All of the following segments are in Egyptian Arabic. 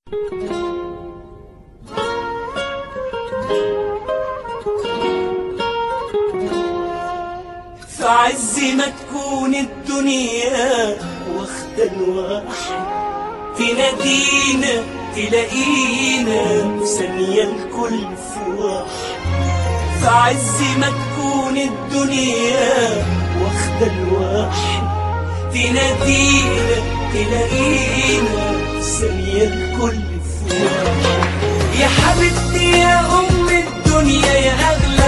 في عز ما تكون الدنيا واخدة الواحد تنادينا تلاقينا في ثانية الكل في واحد في عز ما تكون الدنيا واخدة الواحد تنادينا تلاقينا في ثانية الكل في واحد يا حبيبتي يا أم الدنيا يا أغلى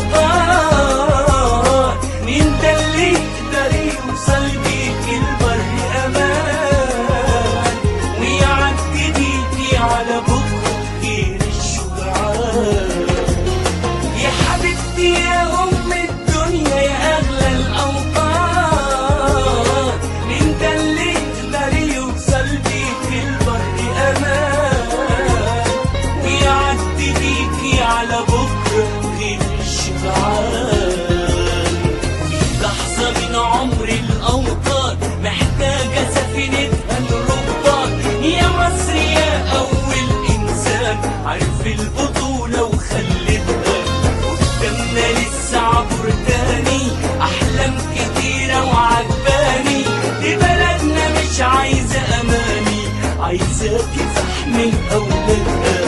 الأوطان مين ده اللي يقدر يوصل بيك البر أمان ويعدي بيكي على بكرة غير الشجعان يا حبيبتي يا أم الدنيا يا أغلى الأوطان مين ده اللي يقدر يوصل بيك البر أمان ويعدي بيكي على بكرة غير الشجعان لحظة من عمر الأوطان محتاجة سفينتها الرباط يا مصر يا أول إنسان عرف البطولة وخلتها قدامنا لسه عبر تاني أحلام كتيرة وعجباني دي بلدنا مش عايزة أماني عايزاكي فحم أولادها